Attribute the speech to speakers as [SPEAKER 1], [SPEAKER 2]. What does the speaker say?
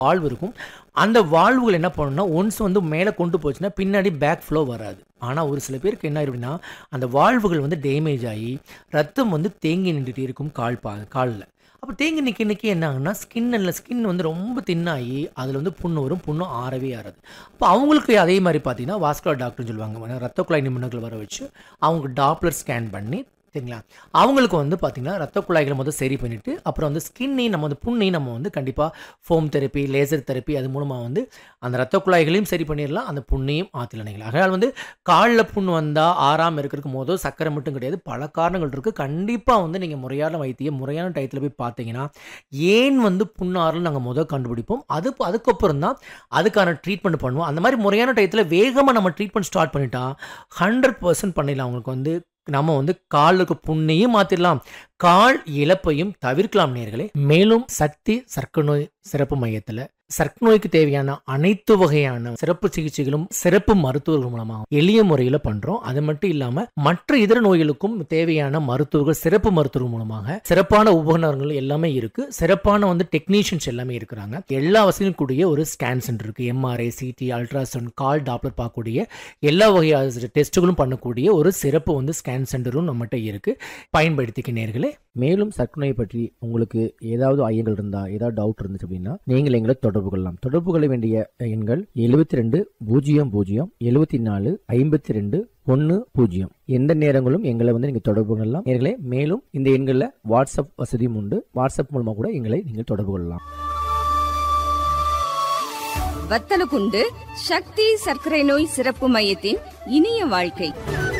[SPEAKER 1] valve இருக்கும் அந்த வால்வுகள் என்ன பண்ணணும்னா ஒன்ஸ் வந்து மேலே கொண்டு போச்சுன்னா பின்னாடி பேக் ஃப்ளோ வராது ஆனால் ஒரு சில பேருக்கு என்ன ஆயிடும் அப்படின்னா அந்த வால்வுகள் வந்து டேமேஜ் ஆகி ரத்தம் வந்து தேங்கி நின்றுட்டு இருக்கும் கால் பா காலில் அப்போ தேங்கி நிற்க நிற்க என்ன ஆகுன்னா ஸ்கின்னில் ஸ்கின் வந்து ரொம்ப தின்னாகி அதில் வந்து புண்ணு வரும் புண்ணு ஆறவே ஆறாது அப்போ அவங்களுக்கு அதே மாதிரி பார்த்தீங்கன்னா வாஸ்குலர் டாக்டர்னு சொல்லுவாங்க ரத்த குழாய் நிபுணர்கள் வர வச்சு அவங்க டாப்லர் ஸ்கேன் பண்ணி சரிங்களா அவங்களுக்கு வந்து பார்த்திங்கன்னா ரத்த குழாய்களை முதல் சரி பண்ணிவிட்டு அப்புறம் வந்து ஸ்கின்னையும் நம்ம வந்து புண்ணையும் நம்ம வந்து கண்டிப்பாக ஃபோம் தெரப்பி லேசர் தெரப்பி அது மூலமாக வந்து அந்த ரத்த குழாய்களையும் சரி பண்ணிடலாம் அந்த புண்ணையும் ஆற்றிடலாம் அதனால் வந்து காலில் புண் வந்தால் ஆறாமல் இருக்கிறதுக்கு மொதல் சக்கரை மட்டும் கிடையாது பல காரணங்கள் இருக்குது கண்டிப்பாக வந்து நீங்கள் முறையான வைத்தியம் முறையான டயத்தில் போய் பார்த்தீங்கன்னா ஏன் வந்து புண்ணாறுன்னு நாங்கள் முதல் கண்டுபிடிப்போம் அது அதுக்கப்புறம் தான் அதுக்கான ட்ரீட்மெண்ட் பண்ணுவோம் அந்த மாதிரி முறையான டயத்தில் வேகமாக நம்ம ட்ரீட்மெண்ட் ஸ்டார்ட் பண்ணிட்டா ஹண்ட்ரட் பர்சன்ட் பண்ணிடலாம் அவங்களுக்கு வந்து நம்ம வந்து காலுக்கு புண்ணையும் மாற்றிடலாம் கால் இழப்பையும் தவிர்க்கலாம் நேர்களே மேலும் சக்தி சர்க்கரை நோய் சிறப்பு மையத்தில் சர்க்கரை நோய்க்கு தேவையான அனைத்து வகையான சிறப்பு சிகிச்சைகளும் சிறப்பு மருத்துவர்கள் மூலமாக எளிய முறையில் பண்றோம் அது மட்டும் இல்லாம மற்ற இதர நோய்களுக்கும் தேவையான மருத்துவர்கள் சிறப்பு மருத்துவர்கள் மூலமாக சிறப்பான உபகரணங்கள் எல்லாமே இருக்கு சிறப்பான வந்து டெக்னீஷியன்ஸ் எல்லாமே இருக்கிறாங்க எல்லா வசதியும் கூடிய ஒரு ஸ்கேன் சென்டர் இருக்கு எம்ஆர்ஐ சிடி அல்ட்ராசவுண்ட் கால் டாப்லர் பார்க்கக்கூடிய எல்லா வகையான டெஸ்ட்டுகளும் பண்ணக்கூடிய ஒரு சிறப்பு வந்து ஸ்கேன் சென்டரும் நம்மகிட்ட இருக்கு பயன்படுத்திக்க நேர்களே
[SPEAKER 2] மேலும் சர்க்கரை நோயை பற்றி உங்களுக்கு ஏதாவது ஐயங்கள் இருந்தா ஏதாவது டவுட் இருந்துச்சு அப்படின்னா நீங்கள் எங்களை தொடர்பு கொள்ளலாம் தொடர்பு கொள்ள வேண்டிய எண்கள் எழுபத்தி ரெண்டு பூஜ்ஜியம் பூஜ்ஜியம் எழுபத்தி நாலு ஐம்பத்தி ரெண்டு ஒன்று பூஜ்ஜியம் எந்த நேரங்களும் எங்களை வந்து நீங்கள் தொடர்பு கொள்ளலாம் நேர்களே மேலும் இந்த எண்களில் வாட்ஸ்அப் வசதியும் உண்டு வாட்ஸ்அப் மூலமாக கூட எங்களை நீங்கள் தொடர்பு கொள்ளலாம்
[SPEAKER 3] வத்தலகுண்டு சக்தி சர்க்கரை நோய் சிறப்பு மையத்தின் இனிய வாழ்க்கை